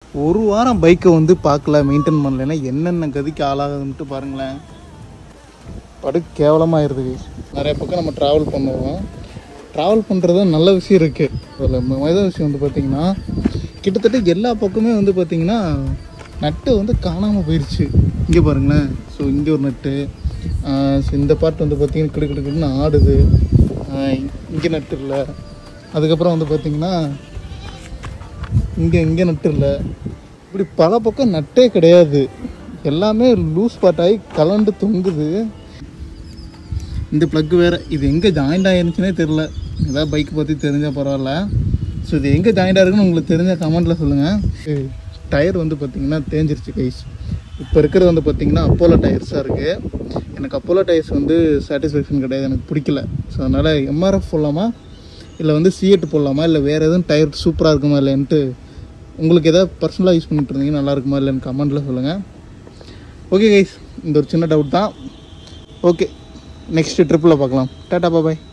ஒரு வாரம் பைக்கை வந்து பார்க்கல மெயின்டைன் பண்ணலைன்னா என்னென்ன கதிக்கு ஆளாகுதுன்ட்டு பாருங்களேன் படு கேவலமாயிருது guys. நிறைய பக்கம் நம்ம ட்ராவல் பண்ணுவோம் ட்ராவல் பண்ணுறது நல்ல விஷயம் இருக்குது அதில் மொதல் விஷயம் வந்து பார்த்திங்கன்னா கிட்டத்தட்ட எல்லா பக்கமே வந்து பார்த்திங்கன்னா நட்டு வந்து காணாமல் போயிடுச்சு இங்கே பாருங்களேன் ஸோ இங்கே ஒரு நட்டு ஸோ இந்த பார்ட் வந்து பார்த்திங்கன்னா கிடு கிடு கிடுன்னு ஆடுது இங்கே நட்டு இல்லை அதுக்கப்புறம் வந்து பார்த்திங்கன்னா இங்கே இங்கே நட்டு இல்லை இப்படி பல பக்கம் நட்டே கிடையாது எல்லாமே லூஸ் பார்ட் ஆகி கலண்டு தொங்குது இந்த ப்ளக் வேறு இது எங்கே ஜாயிண்ட் ஆயிருந்துச்சுனே தெரில ஏதாவது பைக் பற்றி தெரிஞ்சால் பரவாயில்ல ஸோ இது எங்கே ஜாயிண்ட் ஆயிருக்குன்னு உங்களுக்கு தெரிஞ்ச கமெண்ட்டில் சொல்லுங்கள் டயர் வந்து பார்த்திங்கன்னா தேஞ்சிருச்சு கைஸ் இப்போ இருக்கிறது வந்து பார்த்திங்கன்னா அப்போலோ டயர்ஸாக இருக்குது எனக்கு அப்போலோ டயர்ஸ் வந்து சாட்டிஸ்ஃபேக்ஷன் கிடையாது எனக்கு பிடிக்கல ஸோ அதனால் எம்ஆர்எஃப் போடலாமா இல்லை வந்து சிஎட்டு போடலாமா இல்லை வேறு எதுவும் டயர் சூப்பராக இருக்குமா இல்லைன்ட்டு உங்களுக்கு எதாவது பர்சனலாக யூஸ் பண்ணிட்டு இருந்தீங்கன்னா நல்லா இருக்குமா இல்லைன்னு கமெண்ட்டில் சொல்லுங்கள் ஓகே கைஸ் இந்த ஒரு சின்ன டவுட் தான் ஓகே நெக்ஸ்ட் ட்ரிப்பில் பார்க்கலாம் டாட்டா பாய்